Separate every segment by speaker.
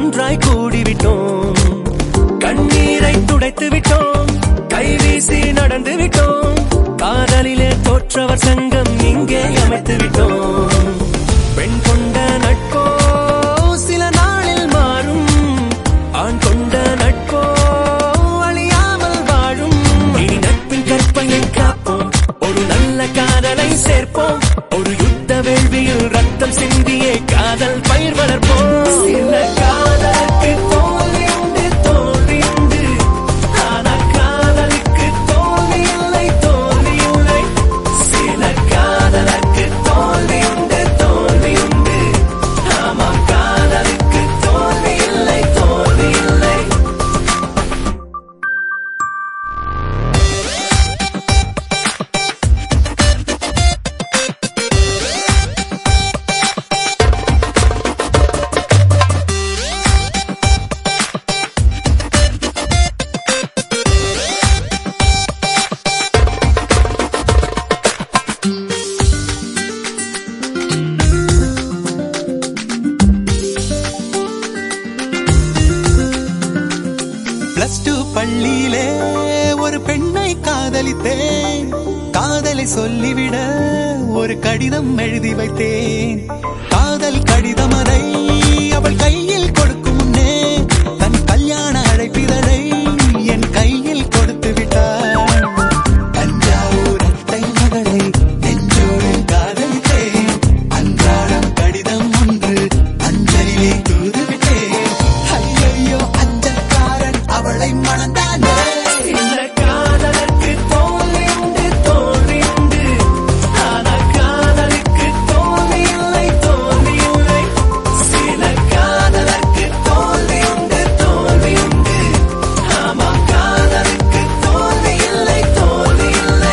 Speaker 1: ஒன்றாய் கூடிவிட்டோம் கண்ணீரை துடைத்து விட்டோம் கைவீசி நடந்து விட்டோம் காதலிலே தோற்றவர் சங்கம் இங்கே அமைத்து விட்டோம் பெண் கொண்ட நட்போ சில நாளில் மாறும் ஆண் கொண்ட நட்போ அழியாமல் வாழும் இனி நட்பின் கற்பனை காப்போம் ஒரு நல்ல காதலை சேர்ப்போம் ஒரு யுத்த வேள்வியில் ரத்தம் சிந்தியே காதல் பயிர் வளர்ப்போம் சில காதலுக்கு தோல்வி உண்டு தோல்வி உண்டு ஆனா காதலுக்கு தோல்வி இல்லை தோல்வி இல்லை சில காதலுக்கு தோல்வி உண்டு தோல்வி உண்டு ஆமா காதலுக்கு தோல்வி இல்லை தோல்வி இல்லை
Speaker 2: பிளஸ் டூ பள்ளியிலே ஒரு பெண்ணை காதலித்தேன் காதலை சொல்லிவிட ஒரு கடிதம் எழுதி வைத்தேன் காதல் கடிதம் அதை அவள் கையில் கொடுக்கும் முன்னே தன் கல்யாண அழைப்பிதழை என் கையில் கொடுத்து விட்டாள் தஞ்சாவூர் அத்தை மகளை நெஞ்சோடு காதலித்தேன் அன்றாடம் கடிதம் ஒன்று அஞ்சலிலே தூது விட்டேன் ஐயோ அஞ்சல்காரன் அவளை மணந்தானே
Speaker 1: சில காதலுக்கு தோல்வி உண்டு தோல்வி உண்டு ஆனா காதலுக்கு தோல்வி இல்லை தோல்வி இல்லை சில காதலுக்கு தோல்வி உண்டு தோல்வி உண்டு ஆமா காதலுக்கு தோல்வி இல்லை தோல்வி இல்லை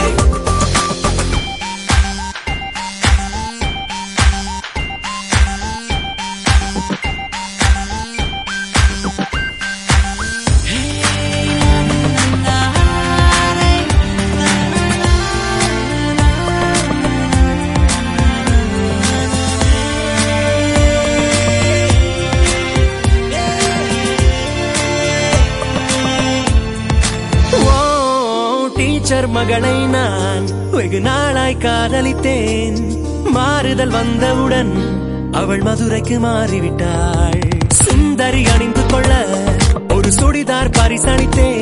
Speaker 1: ஓ டீச்சர் மகளை நான் வெகு நாளாய் காதலித்தேன் மாறுதல் வந்தவுடன் அவள் மதுரைக்கு மாறிவிட்டாள் சுந்தரி அணிந்து கொள்ள ஒரு சுடிதார் பரிசளித்தேன்